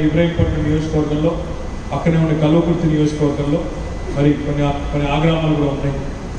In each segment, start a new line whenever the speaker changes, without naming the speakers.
ఇబ్రాహీంపట్నం నియోజకవర్గంలో పక్కనే ఉండే కల్వకుర్తి నియోజకవర్గంలో మరి కొన్ని ఆ- కొన్ని ఆగ్రామాలు కూడా ఉన్నాయి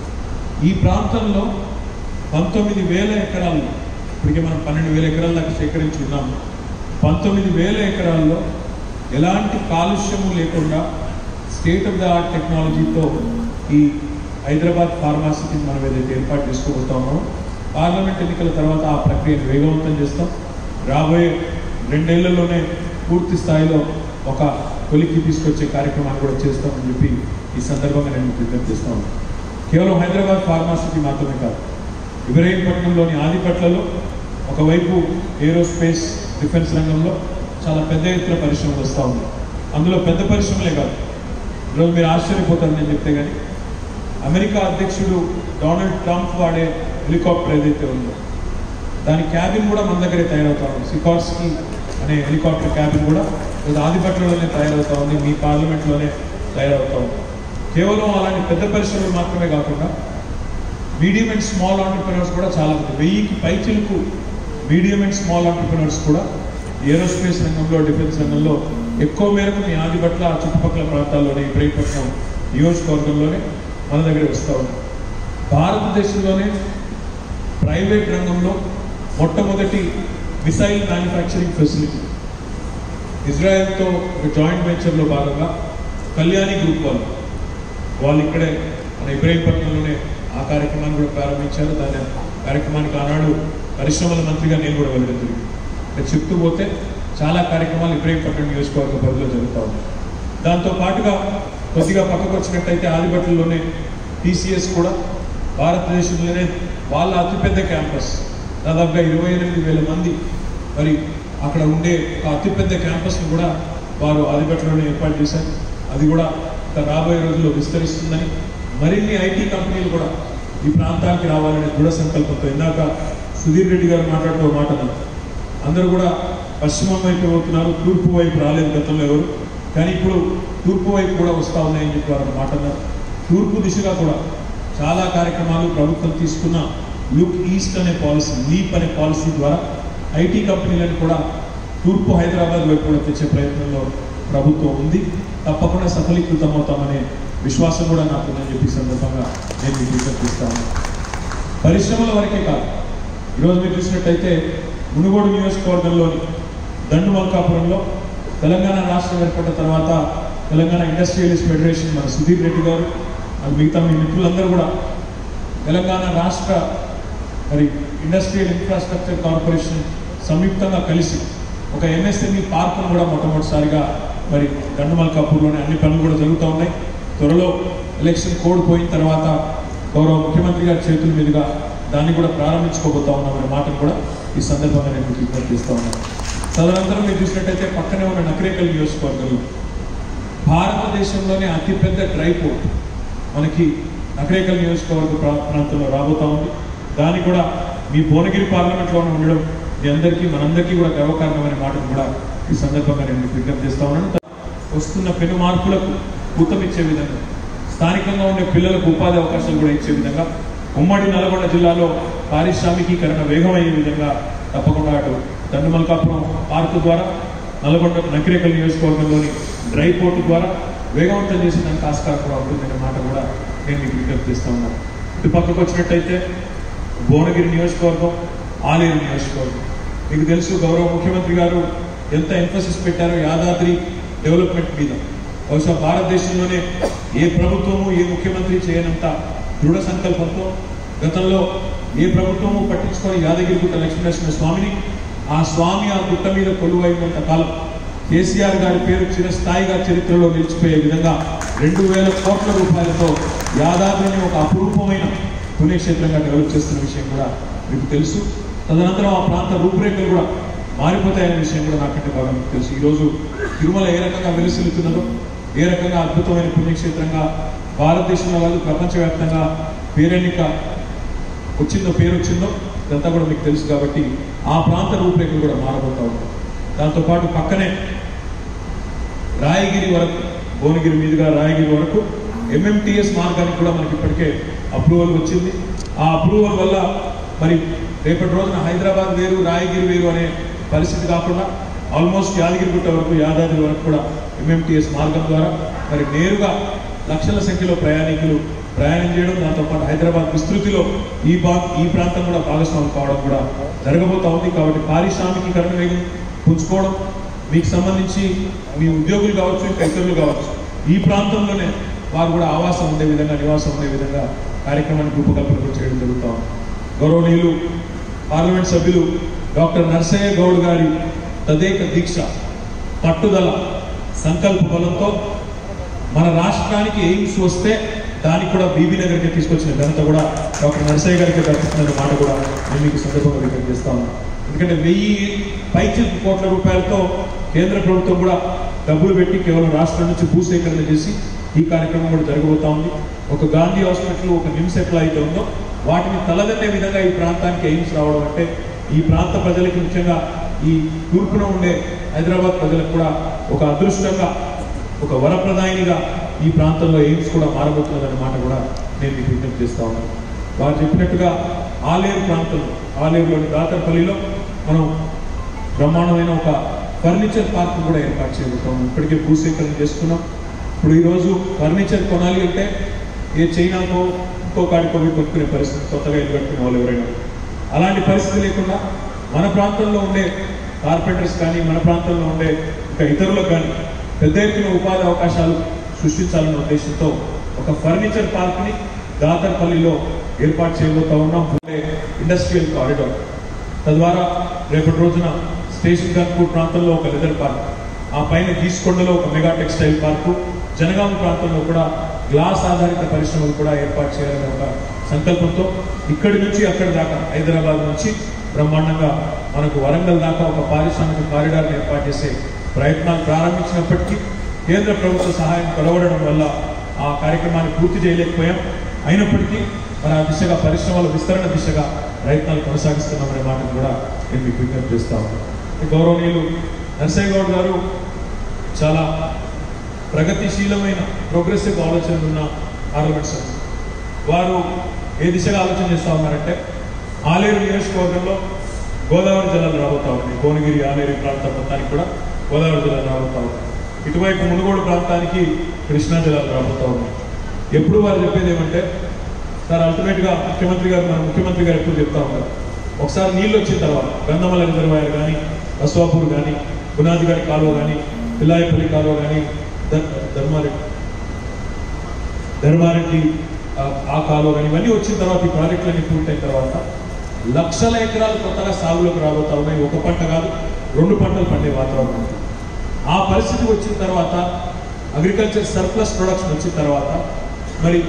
ఈ ప్రాంతంలో పంతొమ్మిది వేల ఎకరాల్లో ఇప్పటికే మనం పన్నెండు వేల ఎకరాల దాకా సేకరించి ఉన్నాము పంతొమ్మిది వేల ఎకరాల్లో ఎలాంటి కాలుష్యము లేకుండా స్టేట్ ఆఫ్ ద ఆర్ట్ టెక్నాలజీతో ఈ హైదరాబాద్ ఫార్మాసిటీని మనం ఏదైతే ఏర్పాటు చేసుకోబోతామో పార్లమెంట్ ఎన్నికల తర్వాత ఆ ప్రక్రియను వేగవంతం చేస్తాం రాబోయే రెండేళ్లలోనే పూర్తి స్థాయిలో ఒక కొలికి తీసుకొచ్చే కార్యక్రమాన్ని కూడా చేస్తామని చెప్పి ఈ సందర్భంగా నేను మీకు విజ్ఞప్తి చేస్తాను కేవలం హైదరాబాద్ ఫార్మాసిటీ మాత్రమే కాదు ఇబ్రహీంపట్నంలోని ఆదిపట్లలో ఒకవైపు ఏరోస్పేస్ డిఫెన్స్ రంగంలో చాలా పెద్ద ఎత్తున పరిశ్రమలు వస్తూ ఉన్నాయి అందులో పెద్ద పరిశ్రమలే కాదు ఈరోజు మీరు ఆశ్చర్యపోతారు నేను చెప్తే కానీ అమెరికా అధ్యక్షుడు డొనాల్డ్ ట్రంప్ వాడే హెలికాప్టర్ ఏదైతే ఉందో దాని క్యాబిన్ కూడా మన దగ్గరే తయారవుతా ఉంది సికార్స్కి అనే హెలికాప్టర్ క్యాబిన్ కూడా ఇది ఆదిపట్లలోనే తయారవుతా ఉంది మీ పార్లమెంట్లోనే తయారవుతా ఉంది కేవలం అలాంటి పెద్ద పరిశ్రమలు మాత్రమే కాకుండా మీడియం అండ్ స్మాల్ ఆంటర్ప్రినర్స్ కూడా చాలా మంది వెయ్యికి పైచిలకు మీడియం అండ్ స్మాల్ ఆంటర్ప్రినర్స్ కూడా ఏరోస్పేస్ రంగంలో డిఫెన్స్ రంగంలో ఎక్కువ మేరకు మీ ఆదిపట్ల ఆ చుట్టుపక్కల ప్రాంతాల్లోనే ఇబ్రహీంపట్నం నియోజకవర్గంలోనే మన దగ్గర వస్తూ ఉన్నారు భారతదేశంలోనే ప్రైవేట్ రంగంలో మొట్టమొదటి మిసైల్ మ్యానుఫ్యాక్చరింగ్ ఫెసిలిటీ ఇజ్రాయెల్తో ఒక జాయింట్ వెంచర్లో భాగంగా కళ్యాణి గ్రూప్ వాళ్ళు వాళ్ళు ఇక్కడే మన ఇబ్రాహీంపట్నంలోనే ఆ కార్యక్రమాన్ని కూడా ప్రారంభించారు దాని కార్యక్రమానికి ఆనాడు పరిశ్రమల మంత్రిగా నేను కూడా వెళ్ళడం జరిగింది ఇక్కడ చెప్తూ పోతే చాలా కార్యక్రమాలు ఇబ్రాహీంపట్నం నియోజకవర్గ పరిధిలో జరుగుతూ ఉన్నాయి దాంతో పాటుగా కొద్దిగా పక్కకు వచ్చినట్టయితే ఆదిపట్లలోనే టీసీఎస్ కూడా భారతదేశంలోనే వాళ్ళ అతిపెద్ద క్యాంపస్ దాదాపుగా ఇరవై ఎనిమిది వేల మంది మరి అక్కడ ఉండే ఒక అతిపెద్ద క్యాంపస్ని కూడా వారు ఆదిపట్లలోనే ఏర్పాటు చేశారు అది కూడా ఇక రాబోయే రోజుల్లో విస్తరిస్తుందని మరిన్ని ఐటీ కంపెనీలు కూడా ఈ ప్రాంతానికి రావాలనే దృఢ సంకల్పంతో ఇందాక సుధీర్ రెడ్డి గారు మాట్లాడుతూ ఒక మాట అన్నారు అందరూ కూడా పశ్చిమం వైపు పోతున్నారు తూర్పు వైపు రాలేదు గతంలో ఎవరు కానీ ఇప్పుడు తూర్పు వైపు కూడా వస్తూ ఉన్నాయని చెప్పి వారు మాట అన్నారు తూర్పు దిశగా కూడా చాలా కార్యక్రమాలు ప్రభుత్వం తీసుకున్న లుక్ ఈస్ట్ అనే పాలసీ లీప్ అనే పాలసీ ద్వారా ఐటీ కంపెనీలను కూడా తూర్పు హైదరాబాద్ వైపు కూడా తెచ్చే ప్రయత్నంలో ప్రభుత్వం ఉంది తప్పకుండా సఫలీకృతం అవుతామనే విశ్వాసం కూడా నాకు ఉందని చెప్పి ఈ సందర్భంగా నేను మీకు విజ్ఞప్తిస్తాను పరిశ్రమల వరకే కాదు ఈరోజు మీరు చూసినట్టయితే మునుగోడు నియోజకవర్గంలోని దండు మల్కాపురంలో తెలంగాణ రాష్ట్రం ఏర్పడిన తర్వాత తెలంగాణ ఇండస్ట్రియలిస్ట్ ఫెడరేషన్ మన సుధీర్ రెడ్డి గారు మరి మిగతా మీ మిత్రులందరూ కూడా తెలంగాణ రాష్ట్ర మరి ఇండస్ట్రియల్ ఇన్ఫ్రాస్ట్రక్చర్ కార్పొరేషన్ సంయుక్తంగా కలిసి ఒక ఎంఎస్ఎంఈ పార్కును కూడా మొట్టమొదటిసారిగా మరి దండుమల్కాపూర్లోనే అన్ని పనులు కూడా జరుగుతూ ఉన్నాయి త్వరలో ఎలక్షన్ కోడ్ పోయిన తర్వాత గౌరవ ముఖ్యమంత్రి గారి చేతుల మీదుగా దాన్ని కూడా ప్రారంభించుకోబోతా ఉన్నామనే మాటను కూడా ఈ సందర్భంగా నేను మీకు విజ్ఞప్తి చేస్తా ఉన్నాను తదనంతరం మీరు చూసినట్టయితే పక్కనే ఉన్న నకరేకల్ నియోజకవర్గంలో భారతదేశంలోనే అతిపెద్ద డ్రై పోర్ట్ మనకి నకరేకల్ నియోజకవర్గ ప్రా- ప్రాంతంలో రాబోతా ఉంది దాన్ని కూడా మీ భువనగిరి పార్లమెంట్లోనే ఉండడం మీ అందరికీ మనందరికీ కూడా గర్వకారణమైన మాటను కూడా ఈ సందర్భంగా నేను మీకు విజ్ఞప్తి చేస్తా ఉన్నాను వస్తున్న పెను మార్పులకు ఊతమిచ్చే విధంగా స్థానికంగా ఉండే పిల్లలకు ఉపాధి అవకాశాలు కూడా ఇచ్చే విధంగా ఉమ్మడి నల్గొండ జిల్లాలో పారిశ్రామికీకరణ వేగమయ్యే విధంగా తప్పకుండా అటు దండుమల్కాపురం పార్కు ద్వారా నల్గొండ నకిరేకల్ నియోజకవర్గంలోని డ్రై పోర్టు ద్వారా వేగవంతం చేసేదానికి ఆస్కారం కూడా ఉంటుందనే మాట కూడా నేను మీకు విజ్ఞప్తి చేస్తా ఉన్నాను ఇటు పక్కకు వచ్చినట్టయితే భువనగిరి నియోజకవర్గం ఆలేరు నియోజకవర్గం మీకు తెలుసు గౌరవ ముఖ్యమంత్రి గారు ఎంత ఎంఫసిస్ పెట్టారో యాదాద్రి డెవలప్మెంట్ మీద బహుశా భారతదేశంలోనే ఏ ప్రభుత్వము ఏ ముఖ్యమంత్రి చేయనంత దృఢ సంకల్పంతో గతంలో ఏ ప్రభుత్వము పట్టించుకొని యాదగిరిగుట్ట లక్ష్మీనరసింహ స్వామిని ఆ స్వామి ఆ గుట్ట మీద కొలువైనంత కాలం కేసీఆర్ గారి పేరు చిరస్థాయిగా చరిత్రలో నిలిచిపోయే విధంగా రెండు వేల కోట్ల రూపాయలతో యాదాద్రిని ఒక అపురూపమైన పుణ్యక్షేత్రంగా డెవలప్ చేస్తున్న విషయం కూడా మీకు తెలుసు తదనంతరం ఆ ప్రాంత రూపురేఖలు కూడా మారిపోతాయనే విషయం కూడా నాకంటే బాగా మీకు తెలుసు ఈరోజు తిరుమల ఏ రకంగా వెలుసిల్లుతున్నదో ఏ రకంగా అద్భుతమైన పుణ్యక్షేత్రంగా భారతదేశంలో కాదు ప్రపంచవ్యాప్తంగా పేరెన్నిక వచ్చిందో పేరు వచ్చిందో ఇదంతా కూడా మీకు తెలుసు కాబట్టి ఆ ప్రాంత రూపురేఖలు కూడా మారబోతా ఉంటాయి దాంతోపాటు పక్కనే రాయగిరి వరకు భువనగిరి మీదుగా రాయగిరి వరకు ఎంఎంటీఎస్ మార్గానికి కూడా మనకి ఇప్పటికే అప్రూవల్ వచ్చింది ఆ అప్రూవల్ వల్ల మరి రేపటి రోజున హైదరాబాద్ వేరు రాయగిరి వేరు అనే పరిస్థితి కాకుండా ఆల్మోస్ట్ యాదగిరిగుట్ట వరకు యాదాద్రి వరకు కూడా ఎంఎంటీఎస్ మార్గం ద్వారా మరి నేరుగా లక్షల సంఖ్యలో ప్రయాణికులు ప్రయాణం చేయడం దాంతోపాటు హైదరాబాద్ విస్తృతిలో ఈ బా ఈ ప్రాంతం కూడా భాగస్వామి కావడం కూడా జరగబోతా ఉంది కాబట్టి పారిశ్రామికీకరణ వేగం పుంజుకోవడం మీకు సంబంధించి మీ ఉద్యోగులు కావచ్చు ఇంకా ఇతరులు కావచ్చు ఈ ప్రాంతంలోనే వారు కూడా ఆవాసం ఉండే విధంగా నివాసం ఉండే విధంగా కార్యక్రమాన్ని రూపకల్పన కూడా చేయడం జరుగుతా ఉంది గౌరవనీయులు పార్లమెంట్ సభ్యులు డాక్టర్ నర్సయ్య గౌడ్ గారి తదేక దీక్ష పట్టుదల సంకల్ప బలంతో మన రాష్ట్రానికి ఎయిమ్స్ వస్తే దానికి కూడా బీబీ నగర్కి తీసుకొచ్చిన ఘనత కూడా డాక్టర్ నరసయ్య గారికి దక్కుతుందన్న మాట కూడా నేను మీకు సందర్భంగా వ్యక్తం చేస్తా ఉన్నాను ఎందుకంటే వెయ్యి పైచిల్పు కోట్ల రూపాయలతో కేంద్ర ప్రభుత్వం కూడా డబ్బులు పెట్టి కేవలం రాష్ట్రం నుంచి భూసేకరణ చేసి ఈ కార్యక్రమం కూడా జరగబోతా ఉంది ఒక గాంధీ హాస్పిటల్ ఒక నిమ్స్ ఎట్లా అయితే ఉందో వాటిని తలదన్నే విధంగా ఈ ప్రాంతానికి ఎయిమ్స్ రావడం అంటే ఈ ప్రాంత ప్రజలకి ముఖ్యంగా ఈ తూర్పున ఉండే హైదరాబాద్ ప్రజలకు కూడా ఒక అదృష్టంగా ఒక వరప్రదాయినిగా ఈ ప్రాంతంలో ఎయిమ్స్ కూడా మారబోతున్నదన్న మాట కూడా నేను మీకు విజ్ఞప్తి చేస్తా ఉన్నాను వారు చెప్పినట్టుగా ఆలేరు ప్రాంతంలో ఆలేరులోని దాతరపల్లిలో మనం బ్రహ్మాండమైన ఒక ఫర్నిచర్ పార్క్ కూడా ఏర్పాటు చేయబోతాం ఇప్పటికే భూసేకరణ చేసుకున్నాం ఇప్పుడు ఈరోజు ఫర్నిచర్ కొనాలి అంటే ఏ చైనాకో ఇంకో కాడికో పోయి కొనుక్కునే పరిస్థితి కొత్తగా ఇల్లు కట్టుకునే వాళ్ళు ఎవరైనా అలాంటి పరిస్థితి లేకుండా మన ప్రాంతంలో ఉండే కార్పెంటర్స్ కానీ మన ప్రాంతంలో ఉండే ఇంకా ఇతరులకు కానీ పెద్ద ఎత్తున ఉపాధి అవకాశాలు సృష్టించాలన్న ఉద్దేశంతో ఒక ఫర్నిచర్ పార్క్ని దాతర్పల్లిలో ఏర్పాటు చేయబోతా ఉన్నాం ఉండే ఇండస్ట్రియల్ కారిడార్ తద్వారా రేపటి రోజున స్టేషన్ గన్పూర్ ప్రాంతంలో ఒక లెదర్ పార్క్ ఆ పైన గీసుకొండలో ఒక మెగా టెక్స్టైల్ పార్కు జనగామ ప్రాంతంలో కూడా గ్లాస్ ఆధారిత పరిశ్రమలు కూడా ఏర్పాటు చేయాలనే ఒక సంకల్పంతో ఇక్కడి నుంచి అక్కడి దాకా హైదరాబాద్ నుంచి బ్రహ్మాండంగా మనకు వరంగల్ దాకా ఒక పారిశ్రామిక కారిడార్ని ఏర్పాటు చేసే ప్రయత్నాలు ప్రారంభించినప్పటికీ కేంద్ర ప్రభుత్వ సహాయం కొలవడం వల్ల ఆ కార్యక్రమాన్ని పూర్తి చేయలేకపోయాం అయినప్పటికీ మన ఆ దిశగా పరిశ్రమల విస్తరణ దిశగా ప్రయత్నాలు కొనసాగిస్తున్నామనే మాటను కూడా నేను మీకు విజ్ఞప్తి చేస్తా ఉన్నాను గౌరవనీయులు నర్సయ్య గౌడ్ గారు చాలా ప్రగతిశీలమైన ప్రోగ్రెసివ్ ఆలోచనలు ఉన్న పార్లమెంట్ సభ్యులు వారు ఏ దిశగా ఆలోచన చేస్తా ఉన్నారంటే ఆలేరు నియోజకవర్గంలో గోదావరి జలాలు రాబోతా ఉన్నాయి భువనగిరి ఆలేరు ప్రాంతం మొత్తానికి కూడా గోదావరి జలాలు రాబోతా ఉన్నాయి ఇటువైపు మునుగోడు ప్రాంతానికి కృష్ణా జలాలు రాబోతా ఉన్నాయి ఎప్పుడు వారు చెప్పేది ఏమంటే సార్ అల్టిమేట్గా ముఖ్యమంత్రి గారు మన ముఖ్యమంత్రి గారు ఎప్పుడు చెప్తా ఉంటారు ఒకసారి నీళ్ళు వచ్చిన తర్వాత గంధమల రిజర్వాయర్ కానీ బస్వాపూర్ కానీ గునాదిగారి కాలువ కానీ పిల్లాయపల్లి కాలువ కానీ ధర్మారెడ్డి ధర్మారెడ్డి ఆ- ఆ కాలువ కానీ ఇవన్నీ వచ్చిన తర్వాత ఈ ప్రాజెక్టులన్నీ పూర్తయిన తర్వాత లక్షల ఎకరాలు కొత్తగా సాగులోకి రాబోతా ఉన్నాయి ఒక పంట కాదు రెండు పంటలు పండే వాతావరణం ఉంది. ఆ పరిస్థితి వచ్చిన తర్వాత అగ్రికల్చర్ సర్ప్లస్ ప్రొడక్షన్ వచ్చిన తర్వాత మరి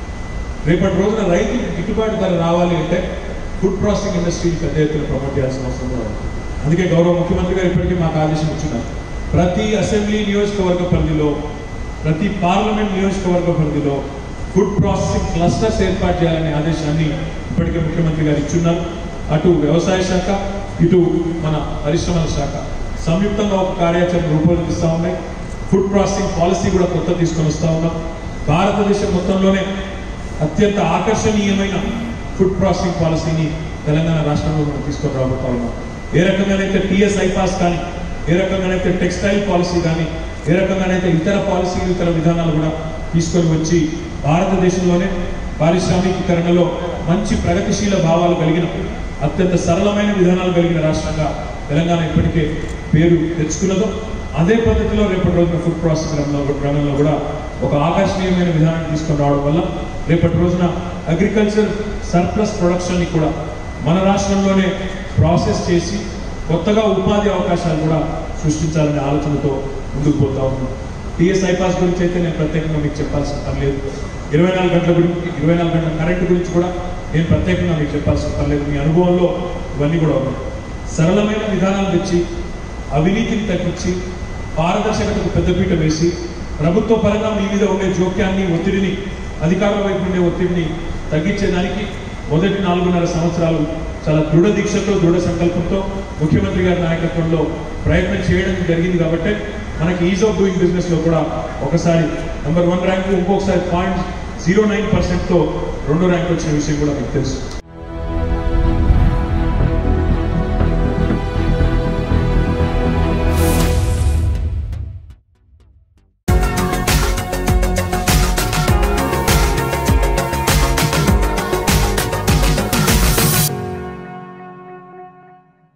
రేపటి రోజున రైతుకి గిట్టుబాటు ధర రావాలి అంటే ఫుడ్ ప్రాసెసింగ్ ఇండస్ట్రీని పెద్ద ఎత్తున ప్రమోట్ చేయాల్సిన అవసరం కూడా ఉంది అందుకే గౌరవ ముఖ్యమంత్రి గారు ఇప్పటికీ మాకు ఆదేశం ఇచ్చున్నారు ప్రతి అసెంబ్లీ నియోజకవర్గ పరిధిలో ప్రతి పార్లమెంట్ నియోజకవర్గ పరిధిలో ఫుడ్ ప్రాసెసింగ్ క్లస్టర్స్ ఏర్పాటు చేయాలనే ఆదేశాన్ని ఇప్పటికే ముఖ్యమంత్రి గారు ఇచ్చున్నారు అటు వ్యవసాయ శాఖ ఇటు మన పరిశ్రమల శాఖ సంయుక్తంగా ఒక కార్యాచరణ రూపొందిస్తూ ఉన్నాయి ఫుడ్ ప్రాసెసింగ్ పాలసీ కూడా కొత్త తీసుకొని వస్తూ ఉన్నాం భారతదేశం మొత్తంలోనే అత్యంత ఆకర్షణీయమైన ఫుడ్ ప్రాసెసింగ్ పాలసీని తెలంగాణ రాష్ట్రంలో మనం తీసుకొని రాబోతా ఉన్నాం ఏ రకంగానైతే టిఎస్ ఐపాస్ కానీ ఏ రకంగానైతే టెక్స్టైల్ పాలసీ కానీ ఏ రకంగానైతే ఇతర పాలసీలు ఇతర విధానాలు కూడా తీసుకొని వచ్చి భారతదేశంలోనే పారిశ్రామికీకరణలో మంచి ప్రగతిశీల భావాలు కలిగిన అత్యంత సరళమైన విధానాలు కలిగిన రాష్ట్రంగా తెలంగాణ ఇప్పటికే పేరు తెచ్చుకున్నదో అదే పద్ధతిలో రేపటి రోజున ఫుడ్ ప్రాసెసింగ్ రంగంలో రంగంలో కూడా ఒక ఆకర్షణీయమైన విధానాన్ని తీసుకొని రావడం వల్ల రేపటి రోజున అగ్రికల్చర్ సర్ప్లస్ ప్రొడక్షన్ని కూడా మన రాష్ట్రంలోనే ప్రాసెస్ చేసి కొత్తగా ఉపాధి అవకాశాలు కూడా సృష్టించాలనే ఆలోచనతో ముందుకు పోతా ఉన్నాం టీఎస్ ఐపాస్ గురించి అయితే నేను ప్రత్యేకంగా మీకు చెప్పాల్సిన పని లేదు ఇరవై నాలుగు గంటల గురించి ఇరవై నాలుగు గంటల కరెంటు గురించి కూడా నేను ప్రత్యేకంగా మీకు చెప్పాల్సిన పని లేదు మీ అనుభవంలో ఇవన్నీ కూడా ఉన్నాయి సరళమైన విధానాలు తెచ్చి అవినీతిని తగ్గించి పారదర్శకతకు పెద్దపీట వేసి ప్రభుత్వ పరంగా మీ మీద ఉండే జోక్యాన్ని ఒత్తిడిని అధికారుల వైపు ఉండే ఒత్తిడిని తగ్గించేదానికి మొదటి నాలుగున్నర సంవత్సరాలు చాలా దృఢ దీక్షతో దృఢ సంకల్పంతో ముఖ్యమంత్రి గారి నాయకత్వంలో ప్రయత్నం చేయడం జరిగింది కాబట్టి మనకి ఈజ్ ఆఫ్ డూయింగ్ బిజినెస్ లో కూడా ఒకసారి నెంబర్ వన్ ర్యాంకు ఇంకొకసారి పాయింట్ జీరో నైన్ పర్సెంట్తో రెండో ర్యాంక్ వచ్చిన విషయం కూడా మీకు తెలుసు